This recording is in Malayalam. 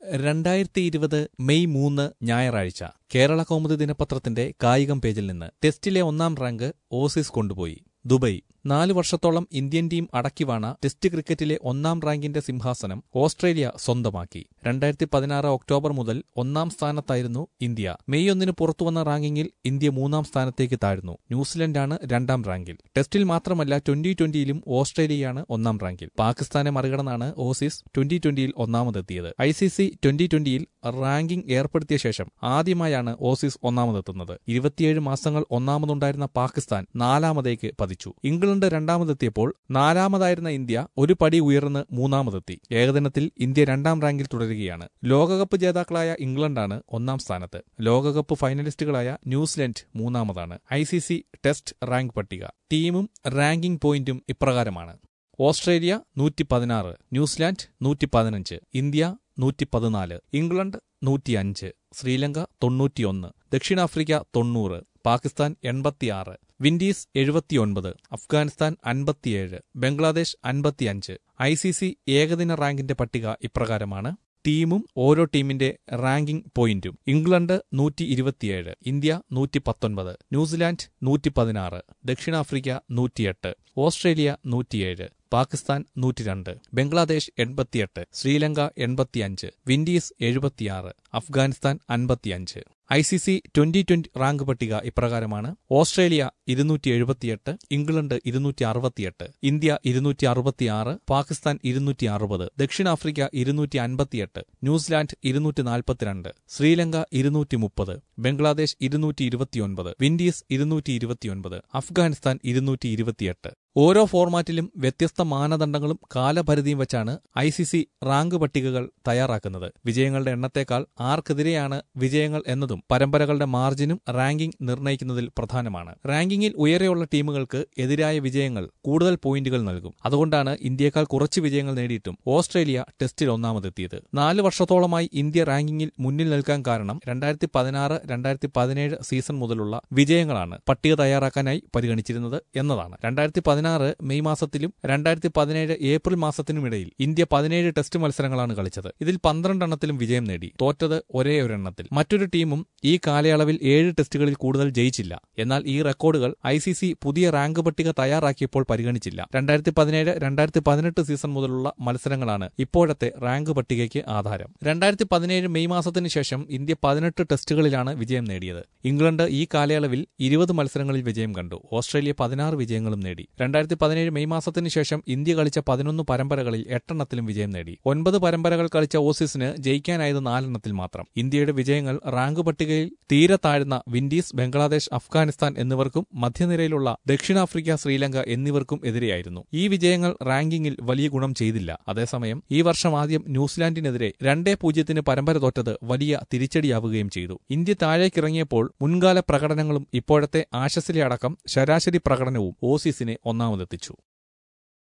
രണ്ടായിരത്തി ഇരുപത് മെയ് മൂന്ന് ഞായറാഴ്ച കേരള കൗമുദി ദിനപത്രത്തിന്റെ കായികം പേജിൽ നിന്ന് ടെസ്റ്റിലെ ഒന്നാം റാങ്ക് ഓസീസ് കൊണ്ടുപോയി ദുബൈ നാല് വർഷത്തോളം ഇന്ത്യൻ ടീം അടക്കിവാണ ടെസ്റ്റ് ക്രിക്കറ്റിലെ ഒന്നാം റാങ്കിന്റെ സിംഹാസനം ഓസ്ട്രേലിയ സ്വന്തമാക്കി രണ്ടായിരത്തി പതിനാറ് ഒക്ടോബർ മുതൽ ഒന്നാം സ്ഥാനത്തായിരുന്നു ഇന്ത്യ മെയ് ഒന്നിന് പുറത്തുവന്ന റാങ്കിങ്ങിൽ ഇന്ത്യ മൂന്നാം സ്ഥാനത്തേക്ക് താഴ്ന്നു ന്യൂസിലൻഡാണ് രണ്ടാം റാങ്കിൽ ടെസ്റ്റിൽ മാത്രമല്ല ട്വന്റി ട്വന്റിയിലും ഓസ്ട്രേലിയയാണ് ഒന്നാം റാങ്കിൽ പാകിസ്ഥാനെ മറികടന്നാണ് ഓസീസ് ട്വന്റി ട്വന്റിയിൽ ഒന്നാമതെത്തിയത് ഐ സി സി ട്വന്റി ട്വന്റിയിൽ റാങ്കിംഗ് ഏർപ്പെടുത്തിയ ശേഷം ആദ്യമായാണ് ഓസീസ് ഒന്നാമതെത്തുന്നത് ഇരുപത്തിയേഴ് മാസങ്ങൾ ഒന്നാമതുണ്ടായിരുന്ന പാകിസ്ഥാൻ നാലാമതേക്ക് പതിച്ചു ഇംഗ്ലണ്ട് രണ്ടാമതെത്തിയപ്പോൾ നാലാമതായിരുന്ന ഇന്ത്യ ഒരു പടി ഉയർന്ന് മൂന്നാമതെത്തി ഏകദിനത്തിൽ ഇന്ത്യ രണ്ടാം റാങ്കിൽ തുടരുകയാണ് ലോകകപ്പ് ജേതാക്കളായ ഇംഗ്ലണ്ടാണ് ഒന്നാം സ്ഥാനത്ത് ലോകകപ്പ് ഫൈനലിസ്റ്റുകളായ ന്യൂസിലൻഡ് മൂന്നാമതാണ് I C C test rank പട്ടിക ടീമും റാങ്കിംഗ് പോയിന്റും ഇപ്രകാരമാണ് ഓസ്ട്രേലിയ നൂറ്റി പതിനാറ് ന്യൂസിലാൻഡ് നൂറ്റി പതിനഞ്ച് ഇന്ത്യ നൂറ്റി പതിനാല് ഇംഗ്ലണ്ട് നൂറ്റിയഞ്ച് ശ്രീലങ്ക തൊണ്ണൂറ്റിയൊന്ന് ദക്ഷിണാഫ്രിക്ക തൊണ്ണൂറ് പാകിസ്ഥാൻ എൺപത്തിയാറ് വിൻഡീസ് എഴുപത്തിയൊൻപത് അഫ്ഗാനിസ്ഥാൻ അൻപത്തിയേഴ് ബംഗ്ലാദേശ് അൻപത്തിയഞ്ച് ഐ സി സി ഏകദിന റാങ്കിന്റെ പട്ടിക ഇപ്രകാരമാണ് ടീമും ഓരോ ടീമിന്റെ റാങ്കിംഗ് പോയിന്റും ഇംഗ്ലണ്ട് നൂറ്റി ഇരുപത്തിയേഴ് ഇന്ത്യ നൂറ്റി പത്തൊൻപത് ന്യൂസിലാൻഡ് നൂറ്റി പതിനാറ് ദക്ഷിണാഫ്രിക്ക നൂറ്റിയെട്ട് ഓസ്ട്രേലിയ നൂറ്റിയേഴ് പാകിസ്ഥാൻ നൂറ്റിരണ്ട് ബംഗ്ലാദേശ് എൺപത്തിയെട്ട് ശ്രീലങ്ക എൺപത്തിയഞ്ച് വിൻഡീസ് എഴുപത്തിയാറ് അഫ്ഗാനിസ്ഥാൻ അൻപത്തിയഞ്ച് I C C twenty twenty rank പട്ടിക ഇപ്രകാരമാണ് ഓസ്ട്രേലിയ ഇരുന്നൂറ്റി എഴുപത്തിയെട്ട് ഇംഗ്ലണ്ട് ഇരുന്നൂറ്റി അറുപത്തിയെട്ട് ഇന്ത്യ ഇരുന്നൂറ്റി അറുപത്തിയാറ് പാകിസ്ഥാൻ ഇരുന്നൂറ്റി അറുപത് ദക്ഷിണാഫ്രിക്ക ഇരുന്നൂറ്റി അൻപത്തിയെട്ട് ന്യൂസിലാൻഡ് ഇരുന്നൂറ്റി നാൽപ്പത്തിരണ്ട് ശ്രീലങ്ക ഇരുന്നൂറ്റി മുപ്പത് ബംഗ്ലാദേശ് ഇരുന്നൂറ്റി ഇരുപത്തിയൊൻപത് വിൻഡീസ് ഇരുന്നൂറ്റി ഇരുപത്തിയൊൻപത് അഫ്ഗാനിസ്ഥാൻ ഇരുന്നൂറ്റി ഇരുപത്തിയെട്ട് ഓരോ ഫോർമാറ്റിലും വ്യത്യസ്ത മാനദണ്ഡങ്ങളും കാലപരിധിയും വെച്ചാണ് ഐ സി സി റാങ്ക് പട്ടികകൾ തയ്യാറാക്കുന്നത് വിജയങ്ങളുടെ എണ്ണത്തേക്കാൾ ആർക്കെതിരെയാണ് വിജയങ്ങൾ എന്നതും പരമ്പരകളുടെ മാർജിനും റാങ്കിംഗ് നിർണ്ണയിക്കുന്നതിൽ പ്രധാനമാണ് റാങ്കിങ്ങിൽ ഉയരെയുള്ള ടീമുകൾക്ക് എതിരായ വിജയങ്ങൾ കൂടുതൽ പോയിന്റുകൾ നൽകും അതുകൊണ്ടാണ് ഇന്ത്യയേക്കാൾ കുറച്ച് വിജയങ്ങൾ നേടിയിട്ടും ഓസ്ട്രേലിയ ടെസ്റ്റിൽ ഒന്നാമതെത്തിയത് നാല് വർഷത്തോളമായി ഇന്ത്യ റാങ്കിങ്ങിൽ മുന്നിൽ നിൽക്കാൻ കാരണം രണ്ടായിരത്തി പതിനാറ് രണ്ടായിരത്തി പതിനേഴ് സീസൺ മുതലുള്ള വിജയങ്ങളാണ് പട്ടിക തയ്യാറാക്കാനായി പരിഗണിച്ചിരുന്നത് എന്നതാണ് രണ്ടായിരത്തി പതിനാറ് മെയ് മാസത്തിലും രണ്ടായിരത്തി പതിനേഴ് ഏപ്രിൽ മാസത്തിനുമിടയിൽ ഇന്ത്യ പതിനേഴ് ടെസ്റ്റ് മത്സരങ്ങളാണ് കളിച്ചത് ഇതിൽ പന്ത്രണ്ടെണ്ണത്തിലും വിജയം നേടി തോറ്റത് ഒരേ ഒരെണ്ണത്തിൽ മറ്റൊരു ടീമും ഈ കാലയളവിൽ ഏഴ് ടെസ്റ്റുകളിൽ കൂടുതൽ ജയിച്ചില്ല എന്നാൽ ഈ റെക്കോർഡുകൾ ഐ സി സി പുതിയ റാങ്ക് പട്ടിക തയ്യാറാക്കിയപ്പോൾ പരിഗണിച്ചില്ല രണ്ടായിരത്തി പതിനേഴ് രണ്ടായിരത്തി പതിനെട്ട് സീസൺ മുതലുള്ള മത്സരങ്ങളാണ് ഇപ്പോഴത്തെ റാങ്ക് പട്ടികയ്ക്ക് ആധാരം രണ്ടായിരത്തി പതിനേഴ് മെയ് മാസത്തിന് ശേഷം ഇന്ത്യ പതിനെട്ട് ടെസ്റ്റുകളിലാണ് വിജയം നേടിയത് ഇംഗ്ലണ്ട് ഈ കാലയളവിൽ ഇരുപത് മത്സരങ്ങളിൽ വിജയം കണ്ടു ഓസ്ട്രേലിയ പതിനാറ് വിജയങ്ങളും നേടി രണ്ടായിരത്തി പതിനേഴ് മെയ് മാസത്തിന് ശേഷം ഇന്ത്യ കളിച്ച പതിനൊന്ന് പരമ്പരകളിൽ എട്ടെണ്ണത്തിലും വിജയം നേടി ഒൻപത് പരമ്പരകൾ കളിച്ച ഓസീസിന് ജയിക്കാനായത് നാലെണ്ണത്തിൽ മാത്രം ഇന്ത്യയുടെ വിജയങ്ങൾ റാങ്ക് പട്ടികയിൽ തീരെ താഴ്ന്ന വിൻഡീസ് ബംഗ്ലാദേശ് അഫ്ഗാനിസ്ഥാൻ എന്നിവർക്കും മധ്യനിരയിലുള്ള ദക്ഷിണാഫ്രിക്ക ശ്രീലങ്ക എന്നിവർക്കും എതിരെയായിരുന്നു ഈ വിജയങ്ങൾ റാങ്കിങ്ങിൽ വലിയ ഗുണം ചെയ്തില്ല അതേസമയം ഈ വർഷം ആദ്യം ന്യൂസിലാൻഡിനെതിരെ രണ്ടേ പൂജ്യത്തിന് പരമ്പര തോറ്റത് വലിയ തിരിച്ചടിയാവുകയും ചെയ്തു ഇന്ത്യ താഴേക്കിറങ്ങിയപ്പോൾ മുൻകാല പ്രകടനങ്ങളും ഇപ്പോഴത്തെ ആശസിലെ അടക്കം ശരാശരി പ്രകടനവും ഓസീസിനെ ഒന്നാമതെത്തിച്ചു